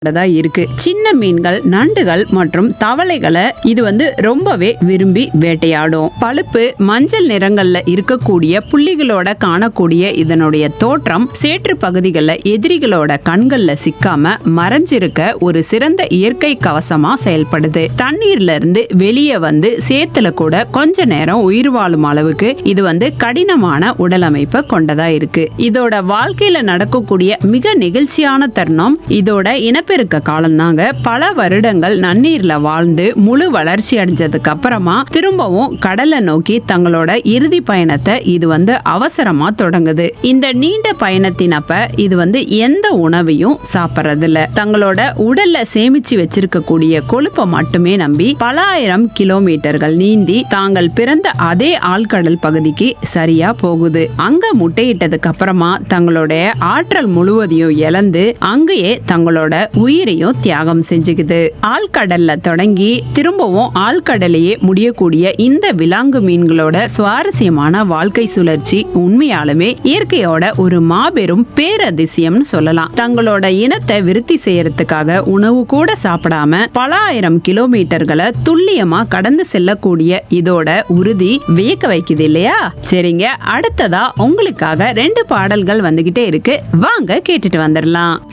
தான் இருக்கு சின்ன மீன்கள் நண்டுகள் மற்றும் தவளைகளை இது வந்து ரொம்பவே விரும்பி வேட்டையாடும் பழுப்பு மஞ்சள் நிறங்கள்ல இருக்கக்கூடிய புள்ளிகளோட காணக்கூடிய இதனுடைய தோற்றம் சேற்று பகுதிகளில் எதிரிகளோட கண்கள்ல சிக்காம மறைஞ்சிருக்க ஒரு சிறந்த இயற்கை கவசமா செயல்படுது தண்ணீர்ல இருந்து வெளியே வந்து சேத்துல கூட கொஞ்ச நேரம் உயிர் வாழும் அளவுக்கு இது வந்து கடினமான உடலமைப்பை கொண்டதா இருக்கு இதோட வாழ்க்கையில நடக்கக்கூடிய மிக நெகிழ்ச்சியான தருணம் இதோட இனப்பெருக்க காலம் தாங்க பல வருடங்கள் நன்னீர்ல வாழ்ந்து முழு வளர்ச்சி அடைஞ்சதுக்கு அப்புறமா திரும்பவும் கடலை நோக்கி தங்களோட இறுதி பயணத்தை இது வந்து அவசரமா தொடங்குது இந்த நீண்ட பயணத்தின் அப்ப இது வந்து எந்த உணவையும் சாப்பிட்றது இல்ல தங்களோட உடல்ல சேமிச்சு வச்சிருக்கக்கூடிய கொழுப்பை மட்டுமே நம்பி பல ஆயிரம் கிலோமீட்டர்கள் நீந்தி தாங்கள் பிறந்த அதே ஆழ்கடல் பகுதிக்கு சரியா போகுது அங்க முட்டையிட்டதுக்கு அப்புறமா தங்களுடைய ஆற்றல் முழுவதையும் இழந்து அங்கேயே தங்களோட உயிரையும் தியாகம் செஞ்சுக்குது ஆழ்கடல்ல தொடங்கி திரும்பவும் ஆழ்கடலையே முடியக்கூடிய இந்த விலாங்கு மீன்களோட சுவாரஸ்யமான வாழ்க்கை சுழற்சி உண்மையாலுமே இயற்கையோட ஒரு மாபெரும் பேரதிசயம்னு சொல்லலாம் தங்களோட இனத்தை விருத்தி செய்யறதுக்காக உணவு கூட சாப்பிடாம பல ஆயிரம் கிலோமீட்டர்களை துல்லியமா கடந்து செல்லக்கூடிய இதோட உறுதி வியக்க வைக்குது இல்லையா சரிங்க அடுத்ததா உங்களுக்காக ரெண்டு பாடல்கள் வந்துகிட்டே இருக்கு வாங்க கேட்டுட்டு வந்துடலாம்